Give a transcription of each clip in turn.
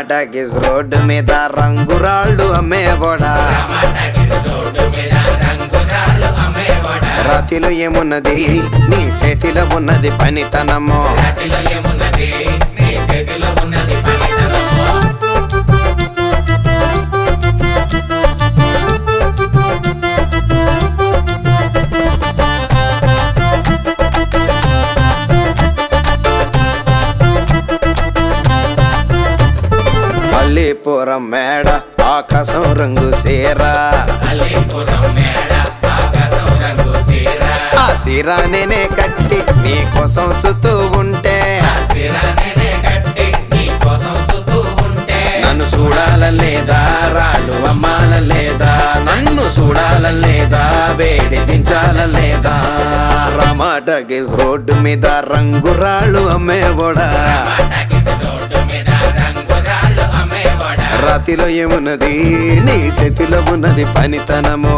టమాటాకిస్ road మీద రంగురాళ్ళు అమ్మేవాడా రాతిలో ఏమున్నది నీ చేతిలో ఉన్నది పనితనము అల్లీపురం మేడ ఆకాశం రంగు సీరా ఆ సీరా నేనే కట్టి నీ కోసం సుతూ ఉంటే నన్ను చూడాల లేదా రాళ్ళు అమ్మాల లేదా నన్ను చూడాల లేదా వేడి దించాల లేదా రమాటగిస్ రోడ్డు మీద రంగురాళ్ళు అమ్మేవాడా రాతిలో ఏమున్నది నీ చేతిలో ఉన్నది పనితనము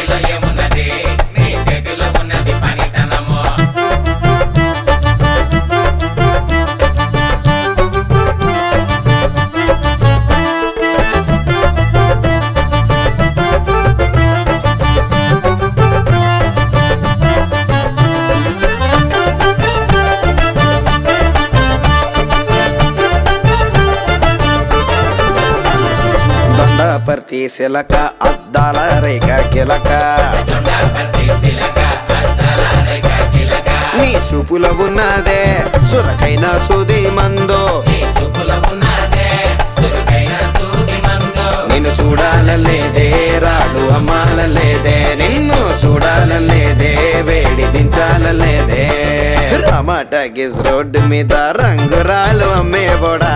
దొండపర్తి శిలక అద్దాల రేఖ గిలక నీ చూపులో ఉన్నదే సురకైన సుది మందో నిన్ను చూడాలలేదే రాళ్ళు అమ్మాలలేదే నిన్ను చూడాలలేదే వేడి దించాలలేదే రమాటగిస్ రోడ్డు మీద రంగురాలు అమ్మేవాడా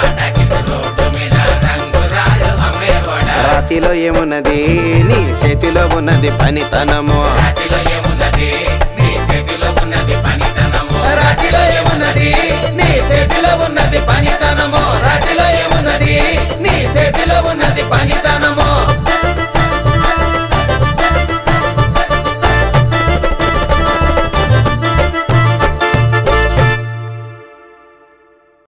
రాతిలో ఏమున్నది నీ చేతిలో ఉన్నది పనితనము రాతిలో ఏమున్నది